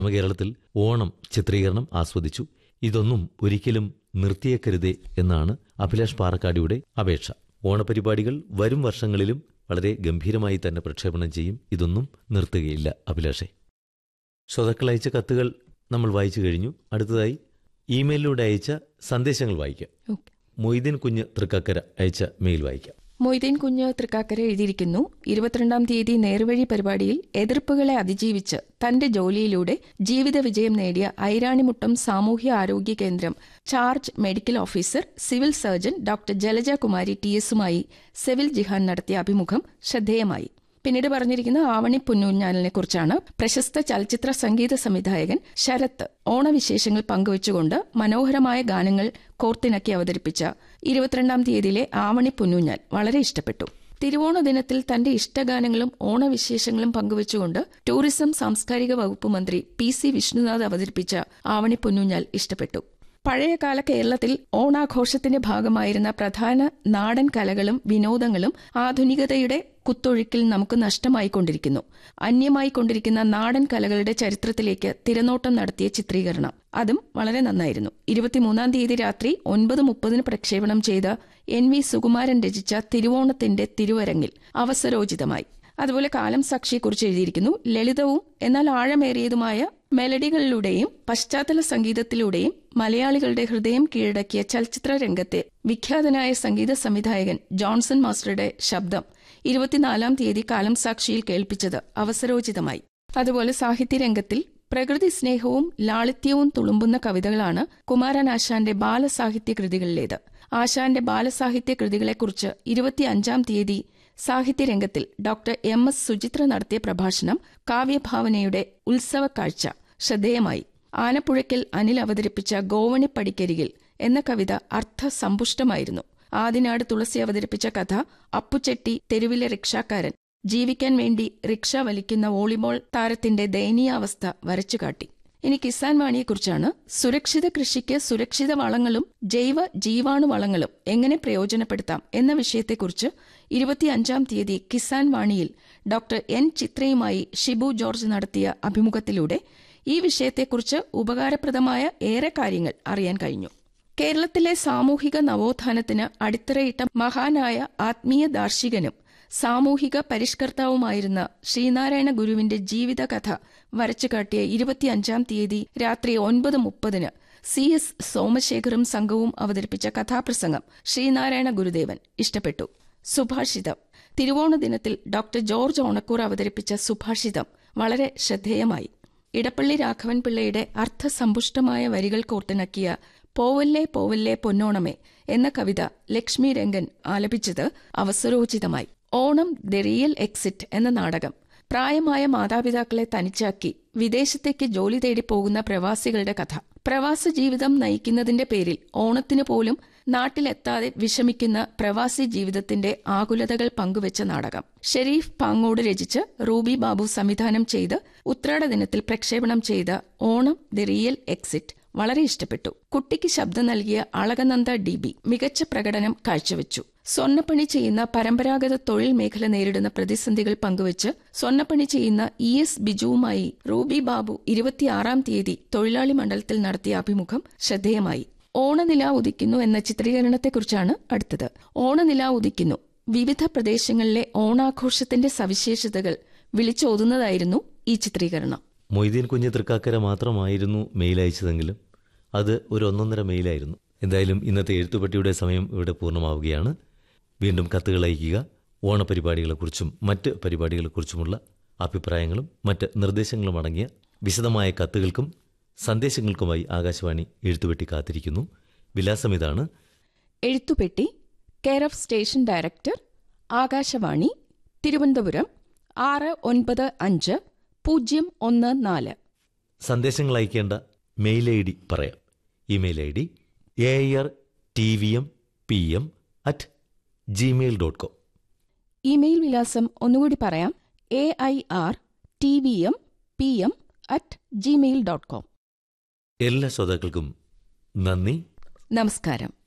കേരളത്തിൽ ഓണം ചിത്രീകരണം ആസ്വദിച്ചു ഇതൊന്നും ഒരിക്കലും നിർത്തിയേക്കരുതേ എന്നാണ് അഭിലാഷ് പാറക്കാടിയുടെ അപേക്ഷ ഓണപരിപാടികൾ വരും വർഷങ്ങളിലും വളരെ ഗംഭീരമായി തന്നെ പ്രക്ഷേപണം ചെയ്യും ഇതൊന്നും നിർത്തുകയില്ല അഭിലാഷെ ശ്രോതാക്കൾ അയച്ച കത്തുകൾ നമ്മൾ വായിച്ചു കഴിഞ്ഞു അടുത്തതായി ഇമെയിലിലൂടെ അയച്ച സന്ദേശങ്ങൾ വായിക്കാം ഓക്കെ. മൊയ്തീൻ കുഞ്ഞ് തൃക്കക്കര അയച്ച മെയിൽ വായിക്കാം മൊയ്തീൻ കുഞ്ഞ് തൃക്കാക്കര എഴുതിയിരിക്കുന്നു ഇരുപത്തിരണ്ടാം തീയതി നേർവഴി പരിപാടിയിൽ എതിർപ്പുകളെ അതിജീവിച്ച് തന്റെ ജോലിയിലൂടെ ജീവിത വിജയം നേടിയ ഐരാണിമുട്ടം സാമൂഹ്യ ആരോഗ്യ കേന്ദ്രം charge medical officer civil surgeon doctor Jalaja Kumari T എസുമായി സെവിൽ ജിഹാൻ നടത്തിയ അഭിമുഖം ശ്രദ്ധേയമായി പിന്നീട് പറഞ്ഞിരിക്കുന്ന ആവണി പുന്നൂഞ്ഞാലിനെ കുറിച്ചാണ് പ്രശസ്ത ചലച്ചിത്ര സംഗീത സംവിധായകൻ ശരത്ത് ഓണവിശേഷങ്ങൾ പങ്കുവച്ചുകൊണ്ട് മനോഹരമായ ഗാനങ്ങൾ കോർത്തിണക്കി അവതരിപ്പിച്ച ഇരുപത്തിരണ്ടാം തീയതിയിലെ ആവണി പുന്നൂഞ്ഞാൽ വളരെ ഇഷ്ടപ്പെട്ടു തിരുവോണ ദിനത്തിൽ തന്റെ ഇഷ്ടഗാനങ്ങളും ഓണവിശേഷങ്ങളും പങ്കുവച്ചുകൊണ്ട് ടൂറിസം സാംസ്കാരിക വകുപ്പ് മന്ത്രി പി സി വിഷ്ണുനാഥ് അവതരിപ്പിച്ച ആവണി പൊന്നൂഞ്ഞാൽ ഇഷ്ടപ്പെട്ടു പഴയകാല കേരളത്തിൽ ഓണാഘോഷത്തിന്റെ ഭാഗമായിരുന്ന പ്രധാന നാടൻ കലകളും വിനോദങ്ങളും ആധുനികതയുടെ കുത്തൊഴുക്കിൽ നമുക്ക് നഷ്ടമായിക്കൊണ്ടിരിക്കുന്നു അന്യമായിക്കൊണ്ടിരിക്കുന്ന നാടൻ കലകളുടെ ചരിത്രത്തിലേക്ക് തിരനോട്ടം നടത്തിയ ചിത്രീകരണം അതും വളരെ നന്നായിരുന്നു ഇരുപത്തിമൂന്നാം തീയതി രാത്രി ഒൻപത് മുപ്പതിന് പ്രക്ഷേപണം ചെയ്ത എൻ വി സുകുമാരൻ രചിച്ച തിരുവോണത്തിന്റെ തിരുവരങ്ങിൽ അവസരോചിതമായി അതുപോലെ കാലം സാക്ഷിയെക്കുറിച്ച് എഴുതിയിരിക്കുന്നു ലളിതവും എന്നാൽ ആഴമേറിയതുമായ മെലഡികളിലൂടെയും പശ്ചാത്തല സംഗീതത്തിലൂടെയും മലയാളികളുടെ ഹൃദയം കീഴടക്കിയ ചലച്ചിത്ര രംഗത്തെ വിഖ്യാതനായ സംഗീത സംവിധായകൻ ജോൺസൺ മാസ്റ്ററുടെ ശബ്ദം ഇരുപത്തിനാലാം തീയതി കാലം സാക്ഷിയിൽ കേൾപ്പിച്ചത് അവസരോചിതമായി അതുപോലെ സാഹിത്യരംഗത്തിൽ പ്രകൃതി സ്നേഹവും ലാളിത്യവും തുളുമ്പുന്ന കവിതകളാണ് കുമാരൻ ആശാന്റെ ബാലസാഹിത്യ കൃതികളിലേത് ആശാന്റെ ബാലസാഹിത്യ കൃതികളെക്കുറിച്ച് ഇരുപത്തിയഞ്ചാം തീയതി സാഹിത്യരംഗത്തിൽ ഡോക്ടർ എം എസ് സുചിത്ര നടത്തിയ പ്രഭാഷണം കാവ്യഭാവനയുടെ ഉത്സവക്കാഴ്ച ശ്രദ്ധേയമായി ആനപ്പുഴയ്ക്കൽ അനിൽ അവതരിപ്പിച്ച ഗോവണി പടിക്കരികിൽ എന്ന കവിത അർത്ഥസമ്പുഷ്ടമായിരുന്നു ആദിനാട് തുളസി അവതരിപ്പിച്ച കഥ അപ്പുചെട്ടി തെരുവിലെ റിക്ഷാക്കാരൻ ജീവിക്കാൻ വേണ്ടി റിക്ഷ വലിക്കുന്ന വോളിബോൾ താരത്തിന്റെ ദയനീയാവസ്ഥ വരച്ചുകാട്ടി ഇനി കിസാൻ വാണിയെക്കുറിച്ചാണ് സുരക്ഷിത കൃഷിക്ക് സുരക്ഷിത വളങ്ങളും ജൈവ ജീവാണു വളങ്ങളും എങ്ങനെ പ്രയോജനപ്പെടുത്താം എന്ന വിഷയത്തെക്കുറിച്ച് ഇരുപത്തിയഞ്ചാം തീയതി കിസാൻ വാണിയിൽ ഡോക്ടർ എൻ ചിത്രയുമായി ഷിബു ജോർജ് നടത്തിയ അഭിമുഖത്തിലൂടെ ഈ വിഷയത്തെക്കുറിച്ച് ഉപകാരപ്രദമായ ഏറെ കാര്യങ്ങൾ അറിയാൻ കഴിഞ്ഞു കേരളത്തിലെ സാമൂഹിക നവോത്ഥാനത്തിന് അടിത്തറയിട്ട മഹാനായ ആത്മീയ ദാർശികനും സാമൂഹിക പരിഷ്കർത്താവുമായിരുന്ന ശ്രീനാരായണ ഗുരുവിന്റെ ജീവിതകഥ വരച്ചുകാട്ടിയ ഇരുപത്തിയഞ്ചാം തീയതി രാത്രി ഒൻപത് മുപ്പതിന് സി എസ് സോമശേഖറും സംഘവും അവതരിപ്പിച്ച കഥാപ്രസംഗം ശ്രീനാരായണ ഗുരുദേവൻ ഇഷ്ടപ്പെട്ടു സുഭാഷിതം തിരുവോണ ദിനത്തിൽ ഡോക്ടർ ജോർജ് ഓണക്കൂർ അവതരിപ്പിച്ച സുഭാഷിതം വളരെ ശ്രദ്ധേയമായി ഇടപ്പള്ളി രാഘവൻ പിള്ളയുടെ അർത്ഥസമ്പുഷ്ടമായ വരികൾ കോർത്തിണക്കിയ പോവല്ലേ പോവല്ലേ പൊന്നോണമേ എന്ന കവിത ലക്ഷ്മി രംഗൻ ആലപിച്ചത് അവസരോചിതമായി ഓണം ദി റിയൽ എക്സിറ്റ് എന്ന നാടകം പ്രായമായ മാതാപിതാക്കളെ തനിച്ചാക്കി വിദേശത്തേക്ക് ജോലി തേടി പോകുന്ന പ്രവാസികളുടെ കഥ പ്രവാസ ജീവിതം നയിക്കുന്നതിന്റെ പേരിൽ ഓണത്തിനു പോലും നാട്ടിലെത്താതെ വിഷമിക്കുന്ന പ്രവാസി ജീവിതത്തിന്റെ ആകുലതകൾ പങ്കുവച്ച നാടകം ഷെരീഫ് പാങ്ങോട് രചിച്ച് റൂബി ബാബു സംവിധാനം ചെയ്ത് ഉത്രാട ദിനത്തിൽ പ്രക്ഷേപണം ചെയ്ത ഓണം ദി റിയൽ എക്സിറ്റ് വളരെ ഇഷ്ടപ്പെട്ടു കുട്ടിക്ക് ശബ്ദം നൽകിയ അളകനന്ദ ഡി ബി മികച്ച പ്രകടനം കാഴ്ചവെച്ചു സ്വർണ്ണപ്പണി ചെയ്യുന്ന പരമ്പരാഗത തൊഴിൽ മേഖല നേരിടുന്ന പ്രതിസന്ധികൾ പങ്കുവച്ച് സ്വർണ്ണപ്പണി ചെയ്യുന്ന ഇ എസ് ബിജുവുമായി റൂബി ബാബു ഇരുപത്തിയാറാം തീയതി തൊഴിലാളി മണ്ഡലത്തിൽ നടത്തിയ അഭിമുഖം ശ്രദ്ധേയമായി ഓണനില ഉദിക്കുന്നു എന്ന ചിത്രീകരണത്തെക്കുറിച്ചാണ് അടുത്തത് ഓണനില ഉദിക്കുന്നു വിവിധ പ്രദേശങ്ങളിലെ ഓണാഘോഷത്തിന്റെ സവിശേഷതകൾ വിളിച്ചോതുന്നതായിരുന്നു ഈ ചിത്രീകരണം മൊയ്തീൻ കുഞ്ഞ് തൃക്കാക്കര മാത്രമായിരുന്നു മെയിൽ അയച്ചതെങ്കിലും അത് ഒരു ഒന്നൊന്നര മെയിലായിരുന്നു എന്തായാലും ഇന്നത്തെ എഴുത്തുപട്ടിയുടെ സമയം ഇവിടെ പൂർണ്ണമാവുകയാണ് വീണ്ടും കത്തുകൾ അയയ്ക്കുക ഓണപരിപാടികളെക്കുറിച്ചും മറ്റ് പരിപാടികളെക്കുറിച്ചുമുള്ള അഭിപ്രായങ്ങളും മറ്റ് നിർദ്ദേശങ്ങളും അടങ്ങിയ വിശദമായ കത്തുകൾക്കും സന്ദേശങ്ങൾക്കുമായി ആകാശവാണി എഴുത്തുപെട്ടി കാത്തിരിക്കുന്നു വിലാസം ഇതാണ് എഴുത്തുപെട്ടി care of station director Akashvani Thiruvananthapuram ആറ് ഒൻപത് അഞ്ച് പൂജ്യം ഒന്ന് നാല് സന്ദേശങ്ങൾ അയക്കേണ്ട മെയിൽ ഐ ഡി പറയാം email I D A R T V M P M at Gmail dot com email വിലാസം ഒന്നുകൂടി പറയാം A I R T V M P M at Gmail dot com എല്ലാ ശ്രോതാക്കൾക്കും നന്ദി നമസ്കാരം